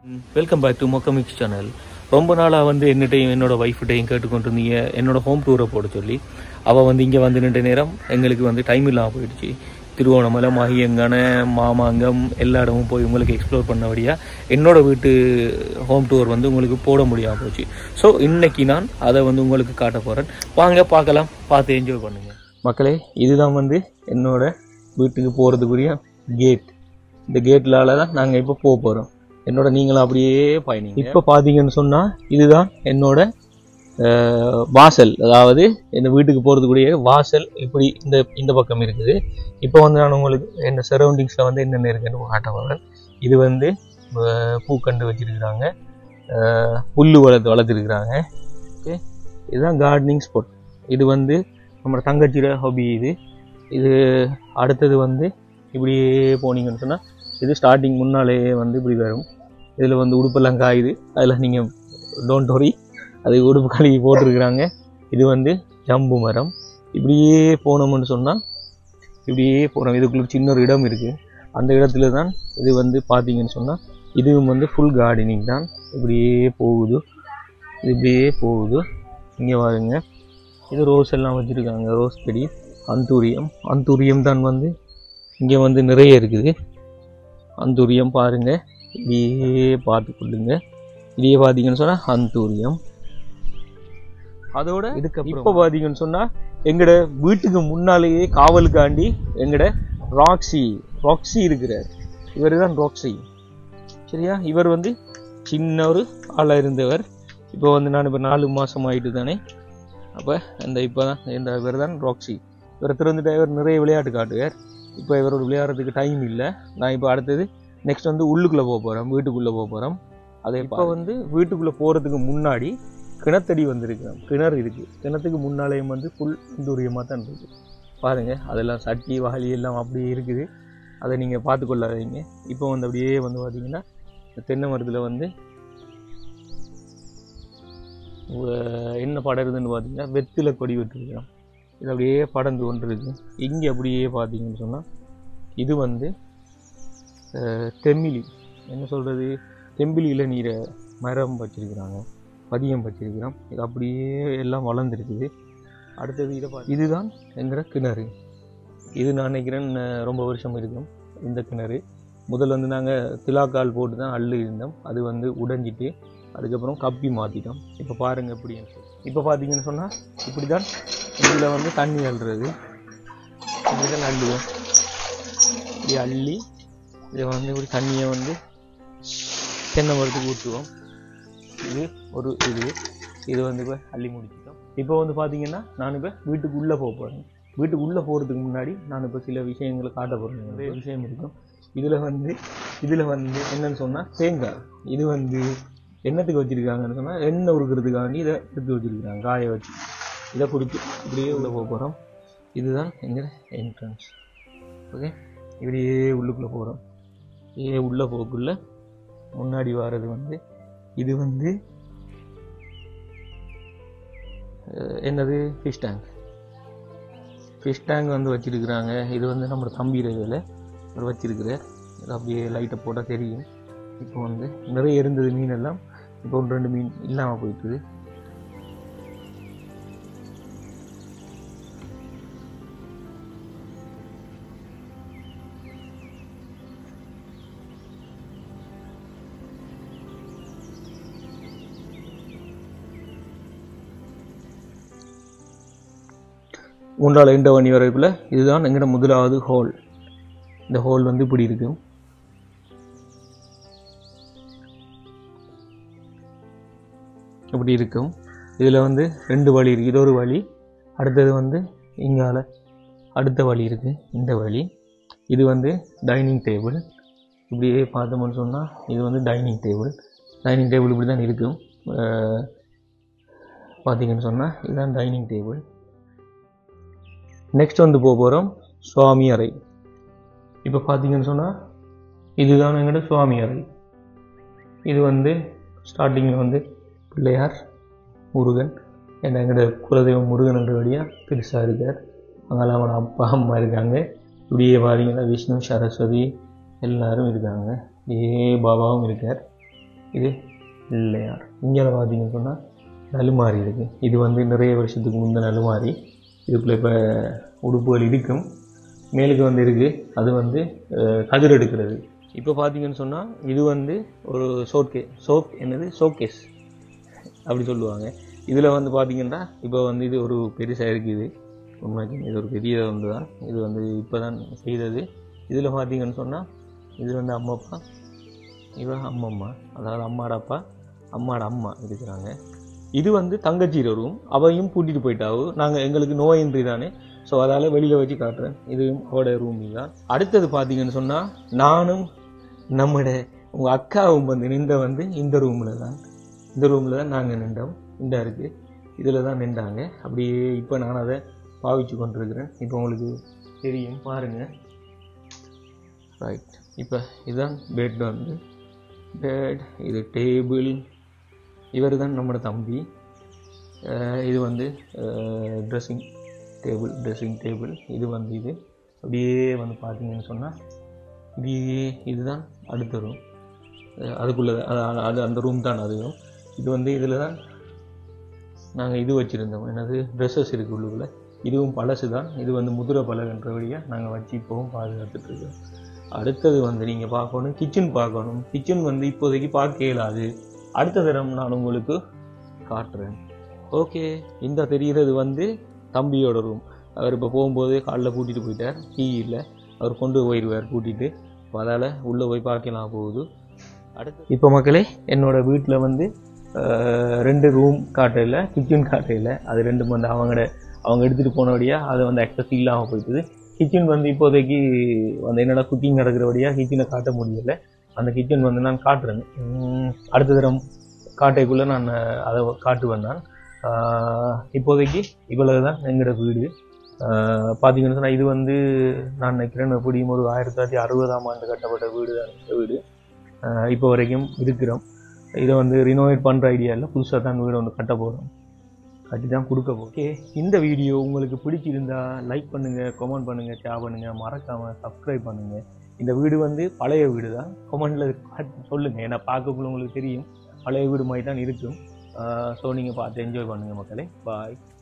welcome back to மொக்கமிக்ஸ் channel ரொம்ப நாளாக வந்து என்னட்டையும் என்னோட ஒய்ஃப்கிட்டையும் கேட்டுக்கொண்டு இருந்தீங்க என்னோட ஹோம் டூரை போட சொல்லி அவள் வந்து இங்கே வந்து நின்ற நேரம் எங்களுக்கு வந்து டைம் இல்லாமல் போயிடுச்சு திருவோணமலை மகியங்கான மாமாங்கம் எல்லா இடமும் போய் உங்களுக்கு எக்ஸ்ப்ளோர் பண்ணபடியாக என்னோட வீட்டு ஹோம் டூர் வந்து உங்களுக்கு போட முடியாமல் போச்சு ஸோ இன்னைக்கு நான் அதை வந்து உங்களுக்கு காட்ட போகிறேன் வாங்க பார்க்கலாம் பார்த்து என்ஜாய் பண்ணுங்க மக்களே இதுதான் வந்து என்னோட வீட்டுக்கு போகிறதுக்குரிய கேட் இந்த கேட்லால தான் நாங்கள் இப்போ போக போகிறோம் என்னோட நீங்களும் அப்படியே பயணிங்க இப்போ பார்த்தீங்கன்னு சொன்னால் இதுதான் என்னோட அஹ், வாசல் அதாவது இந்த வீட்டுக்கு போகிறதுக்குரிய வாசல் இப்படி இந்த இந்த பக்கம் இருக்குது இப்போ வந்து நான் உங்களுக்கு என்ன சரௌண்டிங்ஸில் வந்து என்னென்ன இருக்குன்னு காட்ட வரேன் இது வந்து அஹ், பூக்கண்டு வச்சிருக்கிறாங்க அஹ், புல்லு வளர்த்து வளர்த்துருக்குறாங்க ஓகே இதுதான் கார்டனிங் ஸ்பாட் இது வந்து நம்ம தங்கச்சியோட ஹாபி இது இது அடுத்தது வந்து இப்படியே போனீங்கன்னு சொன்னால் இது ஸ்டார்டிங் முன்னாலே வந்து இப்படி வரும் இதில் வந்து உடுப்பெல்லாம் காயுது அதில் நீங்கள் டோன்ட் worry அது உடுப்பு கழுவி போட்டிருக்கிறாங்க இது வந்து ஜம்பு மரம் இப்படியே போனோம்னு சொன்னால் இப்படியே போகிறோம் இதுக்குள்ள சின்ன ஒரு இடம் இருக்குது அந்த இடத்துல தான் இது வந்து பார்த்தீங்கன்னு சொன்னால் இதுவும் வந்து ஃபுல் கார்டனிங் தான் இப்படியே போகுது இது இப்படியே போகுது இங்கே பாருங்க இது ரோஸ் எல்லாம் வச்சுருக்காங்க ரோஸ் செடி அந்தூரியம் அந்தூரியம் தான் வந்து இங்கே வந்து நிறைய இருக்குது அந்தூரியம் பாருங்க இப்படியே பார்த்து கொள்ளுங்க இதையே பார்த்தீங்கன்னு சொன்னால் அந்தூரியம் அதோட இதுக்கு இப்போ பார்த்தீங்கன்னு சொன்னால் எங்கட வீட்டுக்கு முன்னாலேயே காவலுக்காண்டி எங்கட ராக்ஸி ராக்ஸி இருக்கிறார் இவர் தான் ராக்ஸி சரியா இவர் வந்து சின்ன ஒரு ஆளாக இருந்தவர் இப்போ வந்து நான் இப்போ நாலு மாதம் ஆயிட்டு தானே அப்போ அந்த இப்போ தான் இந்த இவர் தான் ராக்ஸி இவர் திறந்துட்டு இவர் நிறைய விளையாட்டு காட்டுவார் இப்போ இவரோட விளையாடுறதுக்கு டைம் இல்லை நான் இப்போ அடுத்தது நெக்ஸ்ட் வந்து உள்ளுக்குள்ளே போக போகிறோம் வீட்டுக்குள்ளே போக போகிறோம் அதை இப்போ வந்து வீட்டுக்குள்ளே போகிறதுக்கு முன்னாடி கிணத்தடி வந்திருக்கிறோம் கிணறு இருக்குது கிணத்துக்கு முன்னாலேயும் வந்து புல் தூரியமாக தான் இருக்குது பாருங்கள் அதெல்லாம் சட்டி வாளி எல்லாம் அப்படியே இருக்குது அதை நீங்கள் பார்த்து கொள்ளாதீங்க இப்போ வந்து அப்படியே வந்து பார்த்தீங்கன்னா இந்த தென்னை மரத்தில் வந்து உ- என்ன படருதுன்னு பார்த்தீங்கன்னா வெத்தில கொடி விட்டுருக்கிறோம் இது அப்படியே படர்ந்து கொண்டு இருக்கு இங்கே அப்படியே பார்த்தீங்கன்னு சொன்னால் இது வந்து அஹ், தெம்மிலி என்ன சொல்கிறது தெம்பிலி இளநீரை மரம் வச்சிருக்கிறாங்க பதியம் வச்சிருக்கிறோம் இது அப்படியே எல்லாம் வளர்ந்துருக்குது அடுத்தது இதை பா இதுதான் எங்கிற கிணறு இது நான் நினைக்கிறேன் அஹ், ரொம்ப வருஷம் இருக்கும் இந்த கிணறு முதல்ல வந்து நாங்கள் திலாக்கால் போட்டு தான் அள்ளு இருந்தோம் அது வந்து உடைஞ்சிட்டு அதுக்கப்புறம் கப்பி மாற்றிட்டோம் இப்போ பாருங்கள் எப்படி இப்போ பார்த்தீங்கன்னு சொன்னால் இப்படி தான் இதில் வந்து தண்ணி அள்ளுறது இப்படி தான் அள்ளுவோம் இப்படி அள்ளி இதை வந்து இப்படி தண்ணியை வந்து தென்னை மரத்துக்கு ஊற்றுவோம் இது ஒரு இது இது வந்து இப்போ அள்ளி முடிச்சிட்டோம் இப்போ வந்து பார்த்தீங்கன்னா நான் இப்போ வீட்டுக்கு உள்ளே போக போகிறேன் வீட்டுக்கு உள்ளே போகிறதுக்கு முன்னாடி நான் இப்போ சில விஷயங்களை காட்ட போகிறேன் நிறைய விஷயம் இருக்கும் இதில் வந்து இதில் வந்து என்னன்னு சொன்னால் தேங்காய் இது வந்து எண்ணத்துக்கு வச்சுருக்காங்கன்னு சொன்னால் எண்ணெய் உருக்கிறதுக்காண்டி இதை எடுத்து வச்சுருக்காங்க காய வச்சு இதை பிடிச்சி இப்படியே உள்ளே போக போகிறோம் இதுதான் எங்கள் என்ட்ரன்ஸ் ஓகே இப்படியே உள்ளுக்குள்ளே போகிறோம் இப்படியே உள்ளே போக்குள்ள முன்னாடி வர்றது வந்து இது வந்து அஹ், என்னது ஃபிஷ் டேங்க் ஃபிஷ் டேங்க் வந்து வச்சிருக்கிறாங்க இது வந்து நம்ம தம்பி ரவியில் அவர் வச்சிருக்கிறார் இது அப்படியே லைட்டை போட்டால் தெரியும் இப்போ வந்து நிறைய இருந்தது மீன் எல்லாம் இப்போ ஒன்று ரெண்டு மீன் இல்லாமல் போயிட்டுது மூன்றாள் எண்ட வண்டி வரைக்குள்ள இதுதான் எங்கட முதலாவது ஹோல் இந்த ஹோல் வந்து இப்படி இருக்கும் இப்படி இருக்கும் இதில் வந்து ரெண்டு வழி இருக்குது இது ஒரு வழி அடுத்தது வந்து இங்கால அடுத்த வழி இருக்குது இந்த வழி இது வந்து டைனிங் டேபிள் இப்படியே பார்த்தோம்னு சொன்னால் இது வந்து டைனிங் டேபிள் டைனிங் டேபிள் இப்படி தான் இருக்கும் அஹ் பார்த்தீங்கன்னு சொன்னால் இதுதான் டைனிங் டேபிள் நெக்ஸ்ட் வந்து போக போகிறோம் சுவாமி அறை இப்போ பார்த்தீங்கன்னு சொன்னால் இதுதான் எங்களோட சுவாமி அறை இது வந்து ஸ்டார்டிங்கில் வந்து பிள்ளையார் முருகன் என்ன எங்களோட குலதெய்வம் முருகன் என்ற வழியாக பெருசாக இருக்கார் அங்கெல்லாம் அவனோட அப்பா அம்மா இருக்காங்க இப்படியே பார்த்தீங்கன்னா விஷ்ணு சரஸ்வதி எல்லாரும் இருக்காங்க இப்படியே பாபாவும் இருக்கார் இது இல்லையார் இங்கே பார்த்தீங்கன்னு சொன்னால் நலுமாரி இருக்குது இது வந்து நிறைய வருஷத்துக்கு முந்த நலுமாரி இதுக்குள்ளே இப்போ உடுப்புகள் இருக்கும் மேலுக்கு வந்து இருக்குது அது வந்து அஹ், கதிர் எடுக்கிறது இப்போ பார்த்தீங்கன்னு சொன்னால் இது வந்து ஒரு சோக்கே சோக் என்னது ஷோகேஸ் அப்படி சொல்லுவாங்க இதில் வந்து பார்த்தீங்கன்னா இப்போ வந்து இது ஒரு பெருசாக இருக்குது உண்மைக்கு இது ஒரு பெரிய வந்து தான் இது வந்து இப்போ தான் செய்தது இதில் பார்த்தீங்கன்னு சொன்னால் இது வந்து அம்மா அப்பா இவ அம்மம்மா அதாவது அம்மாட அப்பா அம்மாட அம்மா இருக்கிறாங்க இது வந்து தங்கச்சியோட ரூம் அவையும் கூட்டிகிட்டு போயிட்டாவு நாங்கள் எங்களுக்கு நோயின்றி தானே ஸோ அதால் வெளியில் வச்சு காட்டுறேன் இதுவும் அவட ரூம் தான் அடுத்தது பார்த்தீங்கன்னு சொன்னால் நானும் நம்மட உங்கள் அக்காவும் வந்து நின்ற வந்து இந்த ரூமில் தான் இந்த ரூமில் தான் நாங்கள் நின்றோம் இந்த இருக்குது இதில் தான் நின்றாங்க அப்படியே இப்போ நான் அதை பாவிச்சு கொண்டிருக்கிறேன் இப்போ உங்களுக்கு தெரியும் பாருங்கள் ரைட் இப்போ இதுதான் பெட் வந்து பெட் இது டேபிள் இவர் தான் நம்மளோட தம்பி அஹ் இது வந்து ட்ரெஸ்ஸிங் டேபிள் ட்ரெஸ்ஸிங் டேபிள் இது வந்து இது அப்படியே வந்து பார்த்தீங்கன்னு சொன்னால் இப்படியே இதுதான் அடுத்த ரூம் அதுக்குள்ளே அது அது அந்த ரூம் தான் அதுவும் இது வந்து இதில் தான் நாங்கள் இது வச்சுருந்தோம் என்னது ட்ரெஸ்ஸஸ் இருக்குது உள்ளுக்குள்ள இதுவும் பழசு தான் இது வந்து முதுரை பலகன்றபடியாக நாங்கள் வச்சு இப்போவும் பாதுகாத்துட்டு இருக்கோம் அடுத்தது வந்து நீங்கள் பார்க்கணும் கிச்சன் பார்க்கணும் கிச்சன் வந்து இப்போதைக்கு பார்க்க இயலாது அடுத்த தரம் நான் உங்களுக்கு காட்டுறேன் ஓகே இந்த தெரிகிறது வந்து தம்பியோட ரூம் அவர் இப்போ போகும்போது காலைல கூட்டிகிட்டு போயிட்டார் கீ இல்லை அவர் கொண்டு போயிடுவார் கூட்டிகிட்டு அதால் உள்ளே போய் பார்க்கலாம் போகுது அடுத்து இப்போ மக்களே என்னோட வீட்டில் வந்து அஹ், ரெண்டு ரூம் காட்டையில் கிச்சன் காட்டையில் அது ரெண்டும் வந்து அவங்களோட அவங்க எடுத்துகிட்டு போனபடியாக அது வந்து அக்சஸ் இல்லாமல் போயிட்டுது கிச்சன் வந்து இப்போதைக்கு வந்து என்னடா குக்கிங் நடக்கிறபடியாக கிச்சனை காட்ட முடியல அந்த கிச்சன் வந்து நான் காட்டுறேன் உம், அடுத்த தரம் காட்டைக்குள்ளே நான் அதை காட்டுவேன் நான் ஆஹ், இப்போதைக்கு இவ்வளவு தான் எங்களோட வீடு ஆஹ், பார்த்தீங்கன்னு சொன்னால் இது வந்து நான் நினைக்கிறேன் எப்படியும் ஒரு ஆயிரத்தி தொள்ளாயிரத்தி அறுபதாம் ஆண்டு கட்டப்பட்ட வீடு தான் இந்த வீடு ஆஹ், இப்போ வரைக்கும் இருக்கிறோம் இதை வந்து ரினோவேட் பண்ணுற ஐடியா இல்லை புதுசாக தான் வீடு ஒன்று கட்ட போகிறோம் கட்டி தான் கொடுக்க போகிறோம் ஓகே இந்த வீடியோ உங்களுக்கு பிடிச்சிருந்தா லைக் பண்ணுங்கள் கமெண்ட் பண்ணுங்கள் ஷேர் பண்ணுங்கள் மறக்காமல் சப்ஸ்கிரைப் பண்ணுங்கள் இந்த வீடு வந்து பழைய வீடு தான் கமெண்டில் சொல்லுங்கள் ஏன்னா பார்க்கக்குள்ள உங்களுக்கு தெரியும் பழைய வீடு மாதிரி தான் இருக்கும் ஸோ நீங்கள் பார்த்து என்ஜாய் பண்ணுங்கள் மக்களே பாய்